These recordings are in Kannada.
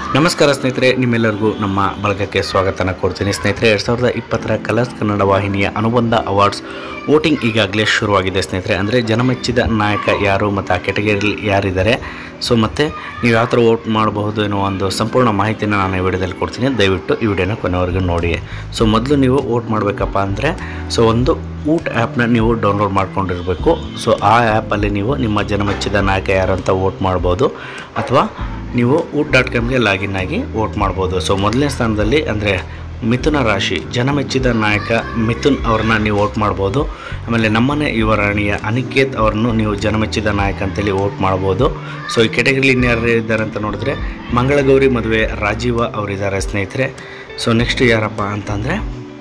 ನಮಸ್ಕಾರ ಸ್ನೇಹಿತರೆ ನಿಮ್ಮೆಲ್ಲರಿಗೂ ನಮ್ಮ ಬಳಗಕ್ಕೆ ಸ್ವಾಗತನ ಕೊಡ್ತೀನಿ ಸ್ನೇಹಿತರೆ ಎರಡು ಸಾವಿರದ ಇಪ್ಪತ್ತರ ಕಲರ್ಸ್ ಕನ್ನಡ ವಾಹಿನಿಯ ಅನುಬಂಧ ಅವಾರ್ಡ್ಸ್ ವೋಟಿಂಗ್ ಈಗಾಗಲೇ ಶುರುವಾಗಿದೆ ಸ್ನೇಹಿತರೆ ಅಂದರೆ ಜನಮೆಚ್ಚಿದ ನಾಯಕ ಯಾರು ಮತ್ತು ಆ ಕೆಟಗರಿಯಲ್ಲಿ ಯಾರಿದ್ದಾರೆ ಸೊ ಮತ್ತು ನೀವು ಯಾವ ಥರ ವೋಟ್ ಮಾಡಬಹುದು ಎನ್ನುವ ಒಂದು ಸಂಪೂರ್ಣ ಮಾಹಿತಿನ ನಾನು ಈ ವಿಡಿಯೋದಲ್ಲಿ ಕೊಡ್ತೀನಿ ದಯವಿಟ್ಟು ಈ ವಿಡಿಯೋನ ಕೊನೆವರೆಗೂ ನೋಡಿ ಸೊ ಮೊದಲು ನೀವು ವೋಟ್ ಮಾಡಬೇಕಪ್ಪ ಅಂದರೆ ಸೊ ಒಂದು ಊಟ್ ಆ್ಯಪ್ನ ನೀವು ಡೌನ್ಲೋಡ್ ಮಾಡ್ಕೊಂಡಿರಬೇಕು ಸೊ ಆ ಆ್ಯಪಲ್ಲಿ ನೀವು ನಿಮ್ಮ ಜನಮೆಚ್ಚಿದ ನಾಯಕ ಯಾರು ಅಂತ ವೋಟ್ ಮಾಡ್ಬೋದು ಅಥವಾ ನೀವು ಊಟ್ ಡಾಟ್ ಕಾಮ್ಗೆ ಲಾಗಿನ್ ಆಗಿ ವೋಟ್ ಮಾಡ್ಬೋದು ಸೊ ಮೊದಲನೇ ಸ್ಥಾನದಲ್ಲಿ ಅಂದರೆ ಮಿಥುನ ರಾಶಿ ಜನಮೆಚ್ಚಿದ ನಾಯಕ ಮಿಥುನ್ ಅವ್ರನ್ನ ನೀವು ವೋಟ್ ಮಾಡ್ಬೋದು ಆಮೇಲೆ ನಮ್ಮನೆ ಯುವರಾಣಿಯ ಅನಿಕೇತ್ ಅವ್ರನ್ನು ನೀವು ಜನಮೆಚ್ಚಿದ ನಾಯಕ ಅಂತೇಳಿ ವೋಟ್ ಮಾಡ್ಬೋದು ಸೊ ಈ ಕೆಟಗರಿಲಿ ಇನ್ಯಾರು ಇದ್ದಾರೆ ಅಂತ ನೋಡಿದ್ರೆ ಮಂಗಳಗೌರಿ ಮದುವೆ ರಾಜೀವ ಅವರಿದ್ದಾರೆ ಸ್ನೇಹಿತರೆ ಸೊ ನೆಕ್ಸ್ಟ್ ಯಾರಪ್ಪ ಅಂತಂದರೆ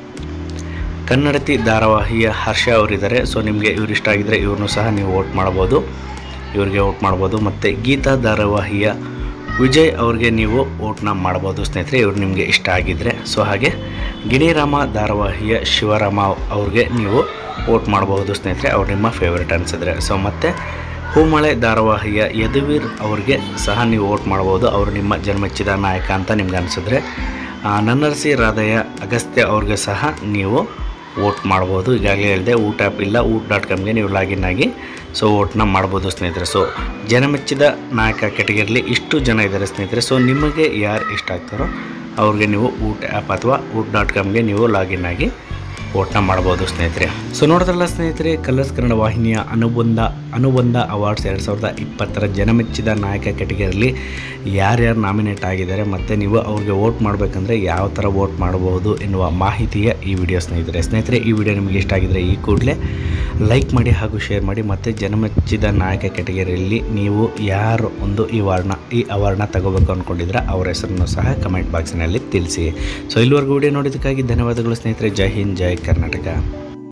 ಕನ್ನಡತಿ ಧಾರಾವಾಹಿಯ ಹರ್ಷ ಅವರಿದ್ದಾರೆ ಸೊ ನಿಮಗೆ ಇವ್ರು ಇಷ್ಟ ಆಗಿದ್ದರೆ ಇವ್ರನ್ನೂ ಸಹ ನೀವು ವೋಟ್ ಮಾಡ್ಬೋದು ಇವ್ರಿಗೆ ವೋಟ್ ಮಾಡ್ಬೋದು ಮತ್ತು ಗೀತಾ ಧಾರಾವಾಹಿಯ ವಿಜಯ್ ಅವ್ರಿಗೆ ನೀವು ವೋಟ್ನ ಮಾಡ್ಬೋದು ಸ್ನೇಹಿತರೆ ಇವ್ರು ನಿಮಗೆ ಇಷ್ಟ ಆಗಿದ್ದರೆ ಸೊ ಹಾಗೆ ಗಿಣಿರಾಮ ಧಾರಾವಾಹಿಯ ಶಿವರಾಮ ಅವ್ರಿಗೆ ನೀವು ವೋಟ್ ಮಾಡಬಹುದು ಸ್ನೇಹಿತರೆ ಅವ್ರು ನಿಮ್ಮ ಫೇವ್ರೇಟ್ ಅನಿಸಿದ್ರೆ ಸೊ ಮತ್ತು ಹೂಮಳೆ ಧಾರಾವಾಹಿಯ ಯದುವೀರ್ ಅವ್ರಿಗೆ ಸಹ ನೀವು ವೋಟ್ ಮಾಡ್ಬೋದು ಅವರು ನಿಮ್ಮ ಜನ್ಮೆಚ್ಚಿದ ನಾಯಕ ಅಂತ ನಿಮ್ಗೆ ಅನಿಸಿದ್ರೆ ನನ್ನರಸಿ ರಾಧಯ್ಯ ಅಗಸ್ತ್ಯ ಅವ್ರಿಗೆ ಸಹ ನೀವು ವೋಟ್ ಮಾಡ್ಬೋದು ಈಗಾಗಲೇ ಹೇಳಿದೆ ಊಟ ಆ್ಯಪ್ ಇಲ್ಲ ಊಟ್ ಡಾಟ್ ಕಾಮ್ಗೆ ನೀವು ಲಾಗಿನ್ ಆಗಿ ಸೊ ವೋಟ್ನ ಮಾಡ್ಬೋದು ಸ್ನೇಹಿತರೆ ಸೊ ಜನಮೆಚ್ಚಿದ ನಾಯಕ ಕೆಟಗರಿಲಿ ಇಷ್ಟು ಜನ ಇದ್ದಾರೆ ಸ್ನೇಹಿತರೆ ಸೊ ನಿಮಗೆ ಯಾರು ಇಷ್ಟ ಆಗ್ತಾರೋ ಅವ್ರಿಗೆ ನೀವು ಊಟ್ ಆ್ಯಪ್ ಅಥವಾ ಊಟ್ ಡಾಟ್ ಕಾಮ್ಗೆ ನೀವು ಲಾಗಿನ್ ಆಗಿ ವೋಟ್ನ ಮಾಡ್ಬೋದು ಸ್ನೇಹಿತರೆ ಸೊ ನೋಡಿದ್ರಲ್ಲ ಸ್ನೇಹಿತರೆ ಕಲರ್ಸ್ ಕನ್ನಡ ವಾಹಿನಿಯ ಅನುಬಂಧ ಅನುಬಂಧ ಅವಾರ್ಡ್ಸ್ ಎರಡು ಸಾವಿರದ ಇಪ್ಪತ್ತರ ಜನಮೆಚ್ಚಿದ ನಾಯಕ ಕೆಟಗರಿಯಲ್ಲಿ ಯಾರ್ಯಾರು ನಾಮಿನೇಟ್ ಆಗಿದ್ದಾರೆ ಮತ್ತು ನೀವು ಅವ್ರಿಗೆ ವೋಟ್ ಮಾಡಬೇಕಂದ್ರೆ ಯಾವ ಥರ ವೋಟ್ ಮಾಡಬಹುದು ಎನ್ನುವ ಮಾಹಿತಿಯ ಈ ವಿಡಿಯೋ ಸ್ನೇಹಿತರೆ ಸ್ನೇಹಿತರೆ ಈ ವಿಡಿಯೋ ನಿಮಗೆ ಇಷ್ಟ ಆಗಿದ್ದರೆ ಈ ಕೂಡಲೇ ಲೈಕ್ ಮಾಡಿ ಹಾಗೂ ಶೇರ್ ಮಾಡಿ ಮತ್ತು ಜನಮೆಚ್ಚಿದ ನಾಯಕ ಕೆಟಗರಿಯಲ್ಲಿ ನೀವು ಯಾರು ಒಂದು ಈ ವಾರ್ಡ್ನ ಈ ಅವಾರ್ಡ್ನ ತಗೋಬೇಕು ಅಂದ್ಕೊಂಡಿದ್ರೆ ಅವರ ಹೆಸರನ್ನು ಸಹ ಕಮೆಂಟ್ ಬಾಕ್ಸಿನಲ್ಲಿ ತಿಳಿಸಿ ಸೊ ಇಲ್ಲಿವರೆಗೂ ವಿಡಿಯೋ ನೋಡಿದ್ದಕ್ಕಾಗಿ ಧನ್ಯವಾದಗಳು ಸ್ನೇಹಿತರೆ ಜೈ ಹಿಂದ್ ಜೈ ಕರ್ನಾಟಕ